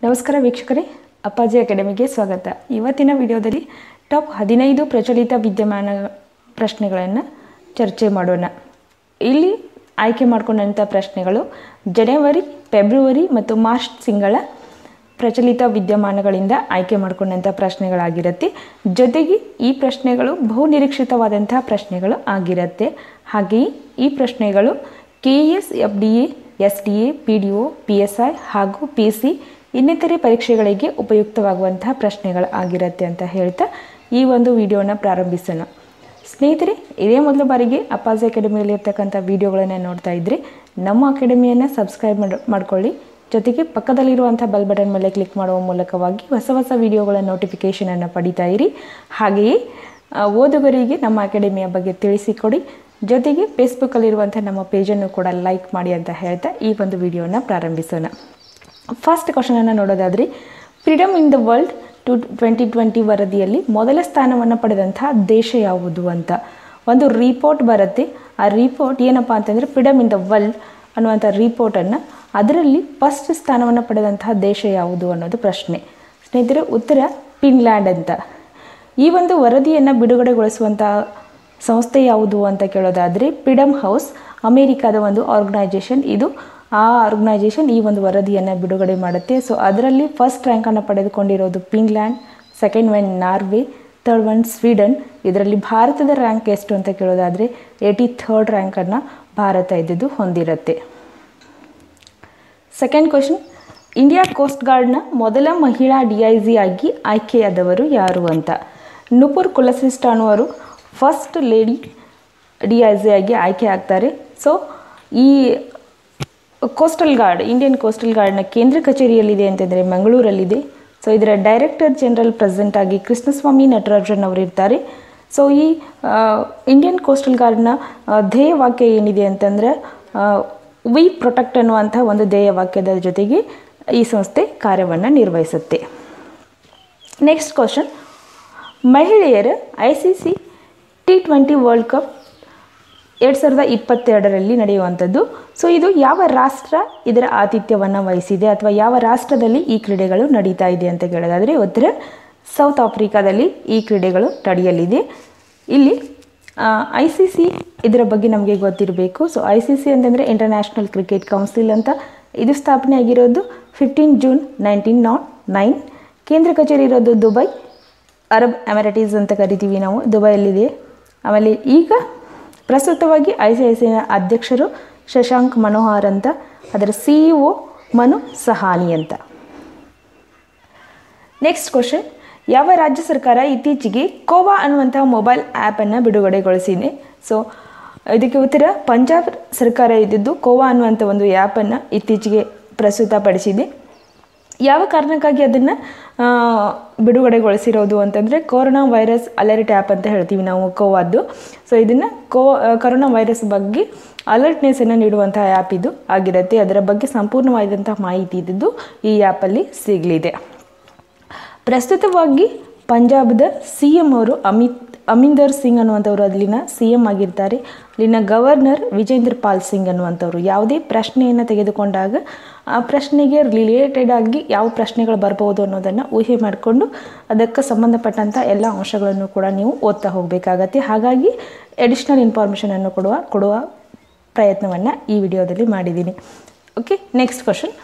ನಮಸ್ಕಾರ ವೀಕ್ಷಕರೇ ಅಪ್ಪಾಜಿ ಅಕಾಡೆಮಿಗೆ ಸ್ವಾಗತ ಇವತ್ತಿನ ವಿಡಿಯೋದಲ್ಲಿ ಟಾಪ್ ಹದಿನೈದು ಪ್ರಚಲಿತ ವಿದ್ಯಮಾನ ಪ್ರಶ್ನೆಗಳನ್ನು ಚರ್ಚೆ ಮಾಡೋಣ ಇಲ್ಲಿ ಆಯ್ಕೆ ಮಾಡಿಕೊಂಡಂಥ ಪ್ರಶ್ನೆಗಳು ಜನವರಿ ಫೆಬ್ರವರಿ ಮತ್ತು ಮಾರ್ಚ್ ತಿಂಗಳ ಪ್ರಚಲಿತ ವಿದ್ಯಮಾನಗಳಿಂದ ಆಯ್ಕೆ ಮಾಡಿಕೊಂಡಂಥ ಪ್ರಶ್ನೆಗಳಾಗಿರುತ್ತೆ ಜೊತೆಗೆ ಈ ಪ್ರಶ್ನೆಗಳು ಬಹು ನಿರೀಕ್ಷಿತವಾದಂತಹ ಪ್ರಶ್ನೆಗಳು ಆಗಿರುತ್ತೆ ಹಾಗೆಯೇ ಈ ಪ್ರಶ್ನೆಗಳು K S F D A S D A P D O P S I ಹಾಗೂ ಪಿ ಸಿ ಇನ್ನಿತರೆ ಪರೀಕ್ಷೆಗಳಿಗೆ ಉಪಯುಕ್ತವಾಗುವಂತಹ ಪ್ರಶ್ನೆಗಳು ಆಗಿರುತ್ತೆ ಅಂತ ಹೇಳ್ತಾ ಈ ಒಂದು ವಿಡಿಯೋನ ಪ್ರಾರಂಭಿಸೋಣ ಸ್ನೇಹಿತರೆ ಇದೇ ಮೊದಲ ಬಾರಿಗೆ ಅಪ್ಪಾಜಿ ಅಕಾಡೆಮಿಯಲ್ಲಿ ಇರ್ತಕ್ಕಂಥ ವಿಡಿಯೋಗಳನ್ನು ನೋಡ್ತಾ ಇದ್ದರೆ ನಮ್ಮ ಅಕಾಡೆಮಿಯನ್ನು ಸಬ್ಸ್ಕ್ರೈಬ್ ಮಾಡಿ ಮಾಡ್ಕೊಳ್ಳಿ ಜೊತೆಗೆ ಪಕ್ಕದಲ್ಲಿರುವಂಥ ಬೆಲ್ ಬಟನ್ ಮೇಲೆ ಕ್ಲಿಕ್ ಮಾಡುವ ಮೂಲಕವಾಗಿ ಹೊಸ ಹೊಸ ವಿಡಿಯೋಗಳ ನೋಟಿಫಿಕೇಷನನ್ನು ಪಡಿತಾ ಇರಿ ಹಾಗೆಯೇ ಆ, ಓದುಗರಿಗೆ ನಮ್ಮ ಅಕಾಡೆಮಿಯ ಬಗ್ಗೆ ತಿಳಿಸಿಕೊಡಿ ಜೊತೆಗೆ ಫೇಸ್ಬುಕ್ಕಲ್ಲಿರುವಂಥ ನಮ್ಮ ಪೇಜನ್ನು ಕೂಡ ಲೈಕ್ ಮಾಡಿ ಅಂತ ಹೇಳ್ತಾ ಈ ಒಂದು ವಿಡಿಯೋನ ಪ್ರಾರಂಭಿಸೋಣ ಫಸ್ಟ್ ಕ್ವಶನನ್ನು ನೋಡೋದಾದರೆ freedom in the world two twenty twenty ವರದಿಯಲ್ಲಿ ಮೊದಲ ಸ್ಥಾನವನ್ನು ಪಡೆದಂತಹ ದೇಶ ಯಾವುದು ಅಂತ ಒಂದು ರಿಪೋರ್ಟ್ ಬರುತ್ತೆ ಆ ರಿಪೋರ್ಟ್ ಏನಪ್ಪ ಅಂತಂದರೆ ಫ್ರೀಡಮ್ ಇನ್ ದ ವರ್ಲ್ಡ್ ಅನ್ನುವಂಥ ರಿಪೋರ್ಟನ್ನು ಅದರಲ್ಲಿ ಫಸ್ಟ್ ಸ್ಥಾನವನ್ನು ಪಡೆದಂತಹ ದೇಶ ಯಾವುದು ಅನ್ನೋದು ಪ್ರಶ್ನೆ ಸ್ನೇಹಿತರೆ ಉತ್ತರ ಫಿನ್ಲ್ಯಾಂಡ್ ಅಂತ ಈ ಒಂದು ವರದಿಯನ್ನು ಬಿಡುಗಡೆಗೊಳಿಸುವಂಥ ಸಂಸ್ಥೆ ಯಾವುದು ಅಂತ ಕೇಳೋದಾದರೆ ಫ್ರೀಡಮ್ ಹೌಸ್ ಅಮೇರಿಕಾದ ಒಂದು ಆರ್ಗನೈಜೇಷನ್ ಇದು ಆ ಆರ್ಗನೈಜೇಷನ್ ಈ ಒಂದು ವರದಿಯನ್ನು ಬಿಡುಗಡೆ ಮಾಡುತ್ತೆ ಸೊ ಅದರಲ್ಲಿ ಫಸ್ಟ್ ರ್ಯಾಂಕನ್ನು ಪಡೆದುಕೊಂಡಿರೋದು Finland second one Norway third one Sweden ಇದರಲ್ಲಿ ಭಾರತದ ರ್ಯಾಂಕ್ ಎಷ್ಟು ಅಂತ ಕೇಳೋದಾದರೆ ಏಯ್ಟಿ ಥರ್ಡ್ ರ್ಯಾಂಕನ್ನು ಭಾರತ ಇದ್ದಿದ್ದು ಹೊಂದಿರುತ್ತೆ ಸೆಕೆಂಡ್ ಕ್ವಶನ್ ಇಂಡಿಯಾ ಕೋಸ್ಟ್ ಗಾರ್ಡ್ನ ಮೊದಲ ಮಹಿಳಾ ಡಿ ಐ ಜಿ ಆಗಿ ಆಯ್ಕೆಯಾದವರು ಯಾರು ಅಂತ ನುಪುರ್ ಕುಲಸಿಸ್ಟಾನ್ ಅವರು first lady D I G ಆಗಿ ಆಯ್ಕೆ ಆಗ್ತಾರೆ ಸೊ ಈ ಕೋಸ್ಟಲ್ ಗಾರ್ಡ್ ಇಂಡಿಯನ್ ಕೋಸ್ಟಲ್ ಗಾರ್ಡ್ನ ಕೇಂದ್ರ ಕಚೇರಿಯಲ್ಲಿದೆ ಅಂತಂದರೆ ಮಂಗಳೂರಲ್ಲಿದೆ ಸೊ ಇದರ ಡೈರೆಕ್ಟರ್ ಜನರಲ್ ಪ್ರೆಸಿಡೆಂಟ್ ಆಗಿ ಕೃಷ್ಣಸ್ವಾಮಿ ನಟರಾಜನ್ ಅವರು ಇರ್ತಾರೆ ಸೊ ಈ ಆ, ಇಂಡಿಯನ್ ಕೋಸ್ಟಲ್ ಗಾರ್ಡ್ನ ಆ, ಧ್ಯೇಯವಾಕ್ಯ ಏನಿದೆ ಅಂತಂದರೆ ವಿ ಪ್ರೊಟೆಕ್ಟ್ ಅನ್ನುವಂಥ ಒಂದು ಧ್ಯೇಯವಾಕ್ಯದ ಜೊತೆಗೆ ಈ ಸಂಸ್ಥೆ ಕಾರ್ಯವನ್ನು ನಿರ್ವಹಿಸುತ್ತೆ ನೆಕ್ಸ್ಟ್ ಕ್ವಶನ್ ಮಹಿಳೆಯರ I C C T twenty world cup ಎರಡು ಸಾವಿರದ ಇಪ್ಪತ್ತೆರಡರಲ್ಲಿ ನಡೆಯುವಂಥದ್ದು ಸೊ ಇದು ಯಾವ ರಾಷ್ಟ್ರ ಇದರ ಆತಿಥ್ಯವನ್ನು ವಹಿಸಿದೆ ಅಥವಾ ಯಾವ ರಾಷ್ಟ್ರದಲ್ಲಿ ಈ ಕ್ರೀಡೆಗಳು ನಡೀತಾ ಇದೆ ಅಂತ ಕೇಳೋದಾದರೆ ಉತ್ತರ ಸೌತ್ ಆಫ್ರಿಕಾದಲ್ಲಿ ಈ ಕ್ರೀಡೆಗಳು ನಡೆಯಲಿದೆ ಇಲ್ಲಿ ಐ ಸಿ ಸಿ ಇದರ ಬಗ್ಗೆ ನಮಗೆ ಗೊತ್ತಿರಬೇಕು ಸೊ ಐ ಸಿ ಸಿ ಅಂತಂದರೆ ಇಂಟರ್ನ್ಯಾಷನಲ್ ಕ್ರಿಕೆಟ್ ಕೌನ್ಸಿಲ್ ಅಂತ ಇದು ಸ್ಥಾಪನೆ ಆಗಿರೋದು fifteen June nineteen nought nine ಕೇಂದ್ರ ಕಚೇರಿ ಇರೋದು ದುಬೈ ಅರಬ್ ಎಮಿರೇಟೀಸ್ ಅಂತ ಕರಿತೀವಿ ನಾವು ದುಬೈಯಲ್ಲಿದೆ ಆಮೇಲೆ ಈಗ ಪ್ರಸ್ತುತವಾಗಿ ಐ ಸಿ ಐ ಸಿನ ಅಧ್ಯಕ್ಷರು ಶಶಾಂಕ್ ಮನೋಹರ್ ಅಂತ ಅದರ C E O Manu Sawhney ಅಂತ ನೆಕ್ಸ್ಟ್ ಕ್ವಶನ್ ಯಾವ ರಾಜ್ಯ ಸರ್ಕಾರ ಇತ್ತೀಚೆಗೆ ಕೋವಾ ಅನ್ನುವಂತಹ ಮೊಬೈಲ್ ಆ್ಯಪನ್ನು ಬಿಡುಗಡೆಗೊಳಿಸಿದೆ ಸೊ ಇದಕ್ಕೆ ಉತ್ತರ ಪಂಜಾಬ್ ಸರ್ಕಾರ ಇದ್ದಿದ್ದು ಕೋವಾ ಅನ್ನುವಂಥ ಒಂದು ಆ್ಯಪನ್ನು ಇತ್ತೀಚೆಗೆ ಪ್ರಸ್ತುತಪಡಿಸಿದೆ ಯಾವ ಕಾರಣಕ್ಕಾಗಿ ಅದನ್ನು ಬಿಡುಗಡೆಗೊಳಿಸಿರೋದು ಅಂತಂದರೆ ಕೊರೋನಾ ವೈರಸ್ ಅಲರ್ಟ್ ಆ್ಯಪ್ ಅಂತ ಹೇಳ್ತೀವಿ ನಾವು ಕೋವಾದ್ದು ಸೊ ಇದನ್ನು ಕೋ ಕೊರೋನಾ ವೈರಸ್ ಬಗ್ಗೆ ಅಲರ್ಟ್ನೆಸ್ಸನ್ನು ನೀಡುವಂಥ ಆ್ಯಪ್ ಇದು ಆಗಿರುತ್ತೆ ಅದರ ಬಗ್ಗೆ ಸಂಪೂರ್ಣವಾದಂಥ ಮಾಹಿತಿ ಇದ್ದಿದ್ದು ಈ ಆ್ಯಪಲ್ಲಿ ಸಿಗಲಿದೆ ಪ್ರಸ್ತುತವಾಗಿ ಪಂಜಾಬ್ದ ಸಿ ಎಂ ಅವರು ಅಮಿತ್ ಅಮಿಂದರ್ ಸಿಂಗ್ ಅನ್ನುವಂಥವ್ರು ಅಲ್ಲಿನ ಸಿ ಎಂ ಆಗಿರ್ತಾರೆ ಅಲ್ಲಿನ ಗವರ್ನರ್ ವಿಜೇಂದ್ರ ಪಾಲ್ ಸಿಂಗ್ ಅನ್ನುವಂಥವ್ರು ಯಾವುದೇ ಪ್ರಶ್ನೆಯನ್ನು ತೆಗೆದುಕೊಂಡಾಗ ಆ ಪ್ರಶ್ನೆಗೆ ರಿಲೇಟೆಡ್ ಆಗಿ ಯಾವ ಪ್ರಶ್ನೆಗಳು ಬರ್ಬೋದು ಅನ್ನೋದನ್ನು ಊಹೆ ಮಾಡಿಕೊಂಡು ಅದಕ್ಕೆ ಸಂಬಂಧಪಟ್ಟಂಥ ಎಲ್ಲ ಅಂಶಗಳನ್ನು ಕೂಡ ನೀವು ಓದ್ತಾ ಹೋಗಬೇಕಾಗತ್ತೆ ಹಾಗಾಗಿ ಎಡಿಷ್ನಲ್ ಇನ್ಫಾರ್ಮೇಷನನ್ನು ಕೊಡುವ ಕೊಡುವ ಪ್ರಯತ್ನವನ್ನು ಈ ವಿಡಿಯೋದಲ್ಲಿ ಮಾಡಿದ್ದೀನಿ ಓಕೆ ನೆಕ್ಸ್ಟ್ ಕ್ವಶನ್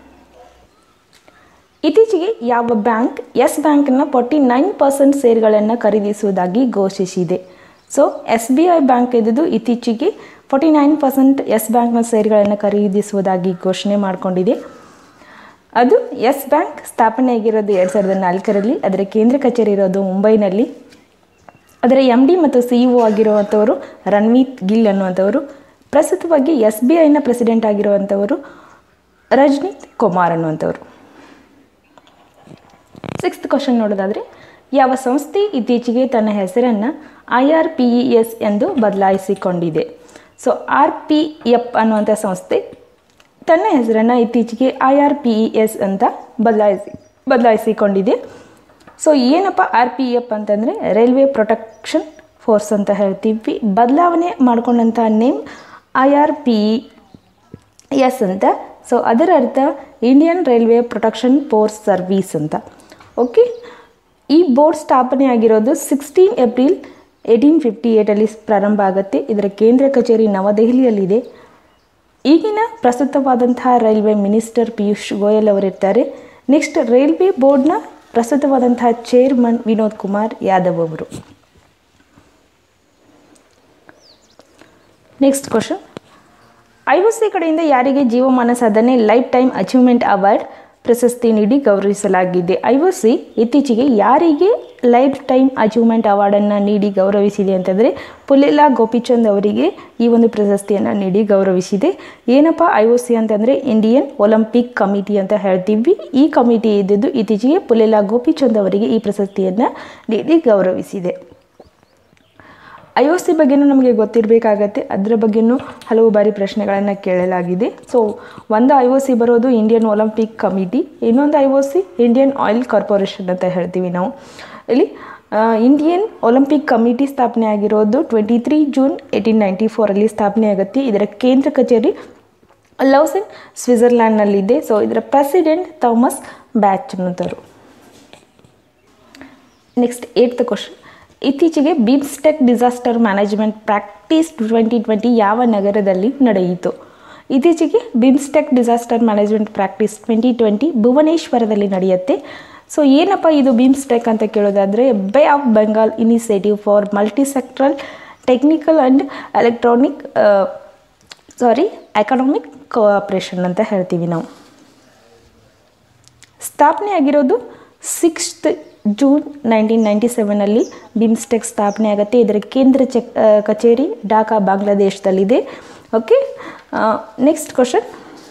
ಇತ್ತೀಚೆಗೆ ಯಾವ ಬ್ಯಾಂಕ್ ಎಸ್ ಬ್ಯಾಂಕ್ನ ಫೋರ್ಟಿ ನೈನ್ ಪರ್ಸೆಂಟ್ ಶೇರ್ಗಳನ್ನು ಖರೀದಿಸುವುದಾಗಿ ಘೋಷಿಸಿದೆ so S B I bank ಇದ್ದಿದ್ದು ಇತ್ತೀಚೆಗೆ ಫೋರ್ಟಿ ನೈನ್ ಪರ್ಸೆಂಟ್ ಎಸ್ ಬ್ಯಾಂಕ್ನ ಶೇರ್ಗಳನ್ನು ಖರೀದಿಸುವುದಾಗಿ ಘೋಷಣೆ ಮಾಡಿಕೊಂಡಿದೆ ಅದು ಎಸ್ ಬ್ಯಾಂಕ್ ಸ್ಥಾಪನೆ ಆಗಿರೋದು ಎರಡು ಸಾವಿರದ ನಾಲ್ಕರಲ್ಲಿ ಅದರ ಕೇಂದ್ರ ಕಚೇರಿ ಇರೋದು ಮುಂಬೈನಲ್ಲಿ ಅದರ ಎಮ್ ಡಿ ಮತ್ತು ಸಿ ಇ ಒ ಆಗಿರುವಂಥವರು ರಣವೀತ್ ಗಿಲ್ ಅನ್ನುವಂಥವರು ಪ್ರಸ್ತುತವಾಗಿ ಎಸ್ ಬಿ ಐನ ಪ್ರೆಸಿಡೆಂಟ್ ಆಗಿರುವಂಥವರು ರಜನೀತ್ ಕುಮಾರ್ ಅನ್ನುವಂಥವ್ರು ಸಿಕ್ಸ್ತ್ ಕ್ವಶನ್ ನೋಡೋದಾದರೆ ಯಾವ ಸಂಸ್ಥೆ ಇತ್ತೀಚೆಗೆ ತನ್ನ ಹೆಸರನ್ನು I R P E S ಎಂದು ಬದಲಾಯಿಸಿಕೊಂಡಿದೆ ಸೊ ಆರ್ ಪಿ ಎಫ್ ಅನ್ನುವಂಥ ಸಂಸ್ಥೆ ತನ್ನ ಹೆಸರನ್ನು ಇತ್ತೀಚೆಗೆ I R P E S ಅಂತ ಬದಲಾಯಿಸಿ ಬದಲಾಯಿಸಿಕೊಂಡಿದೆ ಸೊ ಏನಪ್ಪ ಆರ್ ಪಿ ಎಫ್ ಅಂತಂದರೆ ರೈಲ್ವೆ ಪ್ರೊಟೆಕ್ಷನ್ ಫೋರ್ಸ್ ಅಂತ ಹೇಳ್ತೀವಿ ಬದಲಾವಣೆ ಮಾಡ್ಕೊಂಡಂಥ name I R P E S ಅಂತ ಸೊ ಅದರ ಅರ್ಥ Indian railway protection force service ಅಂತ ಓಕೆ ಈ ಬೋರ್ಡ್ ಸ್ಥಾಪನೆ ಆಗಿರೋದು ಸಿಕ್ಸ್ಟೀನ್ ಏಪ್ರಿಲ್ ಏಯ್ಟೀನ್ ಫಿಫ್ಟಿ ಏಯ್ಟಲ್ಲಿ ಪ್ರಾರಂಭ ಆಗುತ್ತೆ ಇದರ ಕೇಂದ್ರ ಕಚೇರಿ ನವದೆಹಲಿಯಲ್ಲಿದೆ ಈಗಿನ ಪ್ರಸ್ತುತವಾದಂತಹ ರೈಲ್ವೆ ಮಿನಿಸ್ಟರ್ ಪಿಯೂಷ್ ಗೋಯಲ್ ಅವರಿರ್ತಾರೆ ನೆಕ್ಸ್ಟ್ ರೈಲ್ವೆ ಬೋರ್ಡ್ನ ಪ್ರಸ್ತುತವಾದಂತಹ ಚೇರ್ಮನ್ ವಿನೋದ್ ಕುಮಾರ್ ಯಾದವ್ ಅವರು next question I O C ಕಡೆಯಿಂದ ಯಾರಿಗೆ ಜೀವಮಾನ ಸಾಧನೆ ಲೈಫ್ ಟೈಮ್ ಅಚೀವ್ಮೆಂಟ್ ಅವಾರ್ಡ್ ಪ್ರಶಸ್ತಿ ನೀಡಿ ಗೌರವಿಸಲಾಗಿದೆ ಐ ಒ ಸಿ ಇತ್ತೀಚೆಗೆ ಯಾರಿಗೆ ಲೈಫ್ ಟೈಮ್ ಅಚೀವ್ಮೆಂಟ್ ಅವಾರ್ಡನ್ನು ನೀಡಿ ಗೌರವಿಸಿದೆ ಅಂತಂದರೆ ಪುಲೆಲಾ ಗೋಪಿಚಂದ್ ಅವರಿಗೆ ಈ ಒಂದು ಪ್ರಶಸ್ತಿಯನ್ನು ನೀಡಿ ಗೌರವಿಸಿದೆ ಏನಪ್ಪ ಐ ಒ ಸಿ ಅಂತಂದರೆ ಇಂಡಿಯನ್ ಒಲಿಂಪಿಕ್ ಕಮಿಟಿ ಅಂತ ಹೇಳ್ತೀವಿ ಈ ಕಮಿಟಿ ಇದ್ದಿದ್ದು ಇತ್ತೀಚೆಗೆ ಪುಲೆಲಾ ಗೋಪಿಚಂದ್ ಅವರಿಗೆ ಈ ಪ್ರಶಸ್ತಿಯನ್ನು ನೀಡಿ ಗೌರವಿಸಿದೆ ಐ ಒ ಸಿ ಬಗ್ಗೆನೂ ನಮಗೆ ಗೊತ್ತಿರಬೇಕಾಗತ್ತೆ ಅದರ ಬಗ್ಗೆನೂ ಹಲವು ಬಾರಿ ಪ್ರಶ್ನೆಗಳನ್ನು ಕೇಳಲಾಗಿದೆ ಸೊ ಒಂದು ಐ ಒ ಸಿ ಬರೋದು ಇಂಡಿಯನ್ ಒಲಿಂಪಿಕ್ ಕಮಿಟಿ ಇನ್ನೊಂದು I O C Indian oil corporation ಅಂತ ಹೇಳ್ತೀವಿ ನಾವು ಇಲ್ಲಿ ಇಂಡಿಯನ್ ಒಲಿಂಪಿಕ್ ಕಮಿಟಿ ಸ್ಥಾಪನೆ ಆಗಿರೋದು twenty three June eighteen ninety ಫೋರಲ್ಲಿ ಸ್ಥಾಪನೆ ಆಗುತ್ತೆ ಇದರ ಕೇಂದ್ರ ಕಚೇರಿ ಲೌಸನ್ ಸ್ವಿಟ್ಜರ್ಲ್ಯಾಂಡ್ನಲ್ಲಿದೆ ಸೊ ಇದರ ಪ್ರೆಸಿಡೆಂಟ್ ಥಾಮಸ್ ಬ್ಯಾಚ್ ಅನ್ನೋದವರು ನೆಕ್ಸ್ಟ್ ಏಟ್ತ್ ಕ್ವಶನ್ ಇತ್ತೀಚೆಗೆ BIMSTEC disaster management practice twenty twenty ಯಾವ ನಗರದಲ್ಲಿ ನಡೆಯಿತು ಇತ್ತೀಚೆಗೆ BIMSTEC disaster management practice twenty twenty ಭುವನೇಶ್ವರದಲ್ಲಿ ನಡೆಯುತ್ತೆ ಸೊ ಏನಪ್ಪ ಇದು ಬಿಮ್ಸ್ಟೆಕ್ ಅಂತ ಕೇಳೋದಾದರೆ bay of Bengal initiative for multi sectoral technical and electronic sorry economic cooperation ಅಂತ ಹೇಳ್ತೀವಿ ನಾವು ಸ್ಥಾಪನೆ ಆಗಿರೋದು ಸಿಕ್ಸ್ತ್ ಜೂನ್ ನೈನ್ಟೀನ್ ನೈಂಟಿ ಸೆವೆನಲ್ಲಿ ಬಿಮ್ಸ್ಟೆಕ್ ಸ್ಥಾಪನೆ ಆಗುತ್ತೆ ಇದರ ಕೇಂದ್ರ ಚೆಕ್ ಕಚೇರಿ ಢಾಕಾ ಬಾಂಗ್ಲಾದೇಶದಲ್ಲಿದೆ okay next question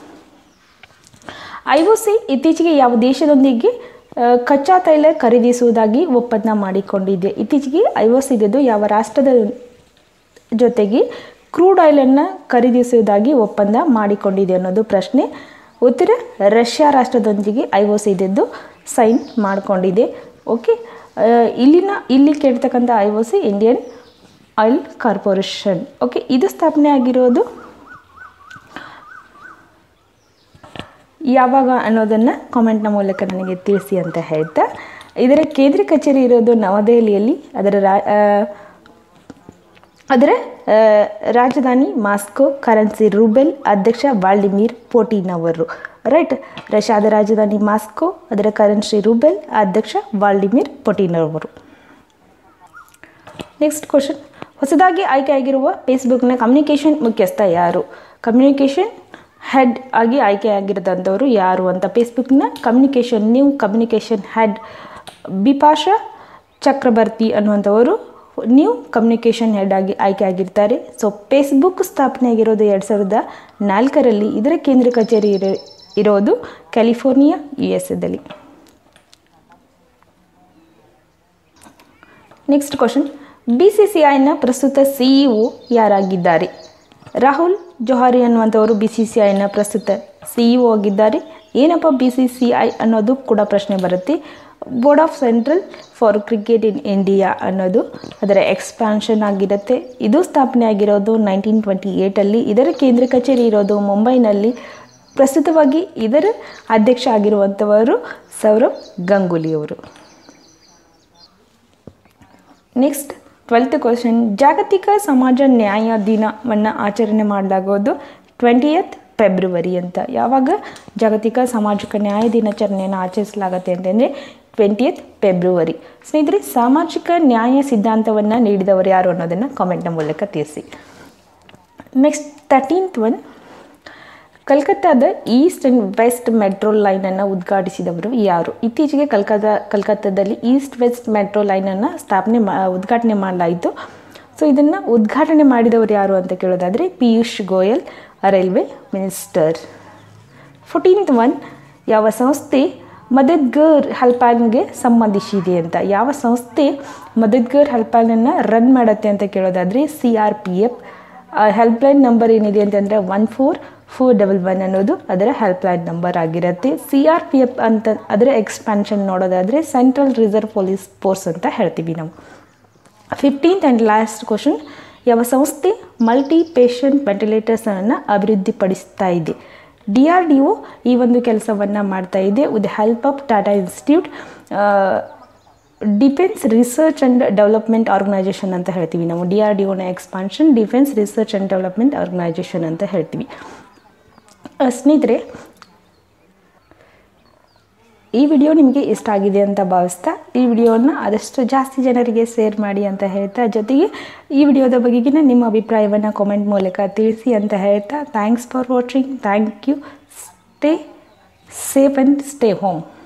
I O C ಇತ್ತೀಚೆಗೆ ಯಾವ ದೇಶದೊಂದಿಗೆ ಕಚ್ಚಾ ತೈಲ ಖರೀದಿಸುವುದಾಗಿ ಒಪ್ಪಂದ ಮಾಡಿಕೊಂಡಿದೆ ಇತ್ತೀಚೆಗೆ ಐ ಒ ಸಿ ಇದ್ದದ್ದು ಯಾವ ರಾಷ್ಟ್ರದ ಜೊತೆಗೆ ಕ್ರೂಡ್ ಆಯಿಲನ್ನು ಖರೀದಿಸುವುದಾಗಿ ಒಪ್ಪಂದ ಮಾಡಿಕೊಂಡಿದೆ ಅನ್ನೋದು ಪ್ರಶ್ನೆ ಉತ್ತರ ರಷ್ಯಾ ರಾಷ್ಟ್ರದೊಂದಿಗೆ ಐ ಒ ಸಿ ಇದ್ದದ್ದು ಸೈನ್ ಮಾಡಿಕೊಂಡಿದೆ ಓಕೆ ಇಲ್ಲಿನ ಇಲ್ಲಿ ಕೇಳ್ತಕ್ಕಂಥ I O C Indian oil corporation okay ಇದು ಸ್ಥಾಪನೆ ಆಗಿರೋದು ಯಾವಾಗ ಅನ್ನೋದನ್ನು ಕಾಮೆಂಟ್ನ ಮೂಲಕ ನನಗೆ ತಿಳಿಸಿ ಅಂತ ಹೇಳ್ತಾ ಇದರ ಕೇಂದ್ರ ಕಚೇರಿ ಇರೋದು ನವದೆಹಲಿಯಲ್ಲಿ ಅದರ ರಾ ಅದರ ರಾಜಧಾನಿ ಮಾಸ್ಕೋ ಕರೆನ್ಸಿ ರೂಬೆಲ್ ಅಧ್ಯಕ್ಷ ವಾಲ್ಡಿಮಿರ್ ಪೋಟಿನ್ ಅವರು ರೈಟ್ ರಷ್ಯಾದ ರಾಜಧಾನಿ ಮಾಸ್ಕೋ ಅದರ ಕರೆನ್ಸಿ ರೂಬೆಲ್ ಅಧ್ಯಕ್ಷ ವಾಲ್ಡಿಮಿರ್ ಪೋಟಿನ್ ಅವರು ನೆಕ್ಸ್ಟ್ ಕ್ವಶನ್ ಹೊಸದಾಗಿ ಆಯ್ಕೆಯಾಗಿರುವ ಫೇಸ್ಬುಕ್ನ ಕಮ್ಯುನಿಕೇಷನ್ ಮುಖ್ಯಸ್ಥ ಯಾರು ಕಮ್ಯುನಿಕೇಷನ್ ಹೆಡ್ ಆಗಿ ಆಯ್ಕೆಯಾಗಿರೋದಂಥವರು ಯಾರು ಅಂತ ಫೇಸ್ಬುಕ್ನ communication new communication head Bipasha Chakravarty ಅನ್ನುವಂಥವರು ನ್ಯೂ ಕಮ್ಯುನಿಕೇಷನ್ ಹೆಡ್ ಆಗಿ ಆಯ್ಕೆ ಆಗಿರ್ತಾರೆ ಸೊ ಫೇಸ್ಬುಕ್ ಸ್ಥಾಪನೆ ಆಗಿರೋದು ಎರಡು ಸಾವಿರದ ನಾಲ್ಕರಲ್ಲಿ ಇದರ ಕೇಂದ್ರ ಕಚೇರಿ ಇರೋ ಇರೋದು ಕ್ಯಾಲಿಫೋರ್ನಿಯಾ ಯು ಎಸ್ ಎದಲ್ಲಿ next question B C C ಐನ ಪ್ರಸ್ತುತ ಸಿಇಒ ಯಾರಾಗಿದ್ದಾರೆ ರಾಹುಲ್ ಜೊಹಾರಿ ಅನ್ನುವಂಥವರು ಬಿ ಸಿ ಸಿ ಐನ ಪ್ರಸ್ತುತ ಸಿಇಒ ಆಗಿದ್ದಾರೆ ಏನಪ್ಪ ಬಿ ಸಿ ಸಿ ಐ ಅನ್ನೋದು ಕೂಡ ಪ್ರಶ್ನೆ ಬರುತ್ತೆ board of central for cricket in India ಅನ್ನೋದು ಅದರ ಎಕ್ಸ್ಪಾನ್ಷನ್ ಆಗಿರುತ್ತೆ ಇದು ಸ್ಥಾಪನೆ ಆಗಿರೋದು ನೈನ್ಟೀನ್ ಟ್ವೆಂಟಿ ಏಯ್ಟಲ್ಲಿ ಇದರ ಕೇಂದ್ರ ಕಚೇರಿ ಇರೋದು ಮುಂಬೈನಲ್ಲಿ ಪ್ರಸ್ತುತವಾಗಿ ಇದರ ಅಧ್ಯಕ್ಷ ಆಗಿರುವಂಥವರು ಸೌರವ್ ಗಂಗೂಲಿಯವರು ನೆಕ್ಸ್ಟ್ ಟ್ವೆಲ್ತ್ ಕ್ವಶನ್ ಜಾಗತಿಕ ಸಮಾಜ ನ್ಯಾಯ ದಿನವನ್ನು ಆಚರಣೆ ಮಾಡಲಾಗೋದು ಟ್ವೆಂಟಿಯತ್ ಫೆಬ್ರವರಿ ಅಂತ ಯಾವಾಗ ಜಾಗತಿಕ ಸಾಮಾಜಿಕ ನ್ಯಾಯ ದಿನಾಚರಣೆಯನ್ನು ಆಚರಿಸಲಾಗುತ್ತೆ ಅಂತಂದರೆ ಟ್ವೆಂಟಿಯತ್ ಫೆಬ್ರವರಿ ಸ್ನೇಹಿತರೆ ಸಾಮಾಜಿಕ ನ್ಯಾಯ ಸಿದ್ಧಾಂತವನ್ನು ನೀಡಿದವರು ಯಾರು ಅನ್ನೋದನ್ನು ಕಾಮೆಂಟ್ನ ಮೂಲಕ ತಿಳಿಸಿ ನೆಕ್ಸ್ಟ್ ತರ್ಟೀನ್ತ್ ಒನ್ ಕಲ್ಕತ್ತಾದ ಈಸ್ಟ್ ಆ್ಯಂಡ್ ವೆಸ್ಟ್ ಮೆಟ್ರೋ ಲೈನನ್ನು ಉದ್ಘಾಟಿಸಿದವರು ಯಾರು ಇತ್ತೀಚೆಗೆ ಕಲ್ಕತ್ತಾ ಕಲ್ಕತ್ತಾದಲ್ಲಿ ಈಸ್ಟ್ ವೆಸ್ಟ್ ಮೆಟ್ರೋ ಲೈನನ್ನು ಸ್ಥಾಪನೆ ಮಾ ಉದ್ಘಾಟನೆ ಮಾಡಲಾಯಿತು ಸೊ ಇದನ್ನು ಉದ್ಘಾಟನೆ ಮಾಡಿದವರು ಯಾರು ಅಂತ ಕೇಳೋದಾದರೆ Piyush Goyal railway minister fourteenth one ಯಾವ ಸಂಸ್ಥೆ ಮದದ್ಗರ್ ಹೆಲ್ಪ್ಲೈನ್ಗೆ ಸಂಬಂಧಿಸಿದೆ ಅಂತ ಯಾವ ಸಂಸ್ಥೆ ಮದದ್ಗರ್ ಹೆಲ್ಪ್ಲೈನನ್ನು ರನ್ ಮಾಡುತ್ತೆ ಅಂತ ಕೇಳೋದಾದರೆ C R P F helpline number ಏನಿದೆ ಅಂತಂದರೆ one four four double one ಅನ್ನೋದು ಅದರ ಹೆಲ್ಪ್ಲೈನ್ ನಂಬರ್ ಆಗಿರುತ್ತೆ ಸಿ ಆರ್ ಪಿ ಎಫ್ ಅಂತ ಅದರ ಎಕ್ಸ್ಪಾನ್ಷನ್ ನೋಡೋದಾದರೆ ಸೆಂಟ್ರಲ್ ರಿಸರ್ವ್ ಪೊಲೀಸ್ ಫೋರ್ಸ್ ಅಂತ ಹೇಳ್ತೀವಿ ನಾವು ಫಿಫ್ಟೀನ್ತ್ ಆ್ಯಂಡ್ ಲಾಸ್ಟ್ ಕ್ವಶನ್ ಯಾವ ಸಂಸ್ಥೆ ಮಲ್ಟಿ ಪೇಷಂಟ್ ವೆಂಟಿಲೇಟರ್ಸನ್ನು ಅಭಿವೃದ್ಧಿಪಡಿಸ್ತಾ ಇದೆ ಡಿ ಆರ್ ಡಿ ಒ ಈ ಒಂದು ಕೆಲಸವನ್ನು ಮಾಡ್ತಾ ಇದೆ with help of Tata institute defence research and development organisation ಅಂತ ಹೇಳ್ತೀವಿ ನಾವು ಡಿ ಆರ್ ಡಿ ಒನ expansion defence research and development organisation ಅಂತ ಹೇಳ್ತೀವಿ ಆ, ಸ್ನೇಹಿತರೆ ಈ ವಿಡಿಯೋ ನಿಮಗೆ ಇಷ್ಟ ಆಗಿದೆ ಅಂತ ಭಾವಿಸ್ತಾ ಈ ವಿಡಿಯೋನ ಆದಷ್ಟು ಜಾಸ್ತಿ ಜನರಿಗೆ ಶೇರ್ ಮಾಡಿ ಅಂತ ಹೇಳ್ತಾ ಜೊತೆಗೆ ಈ ವಿಡಿಯೋದ ಬಗೆಗಿನ ನಿಮ್ಮ ಅಭಿಪ್ರಾಯವನ್ನು ಕಾಮೆಂಟ್ ಮೂಲಕ ತಿಳಿಸಿ ಅಂತ ಹೇಳ್ತಾ thanks for watching thank you stay safe and stay home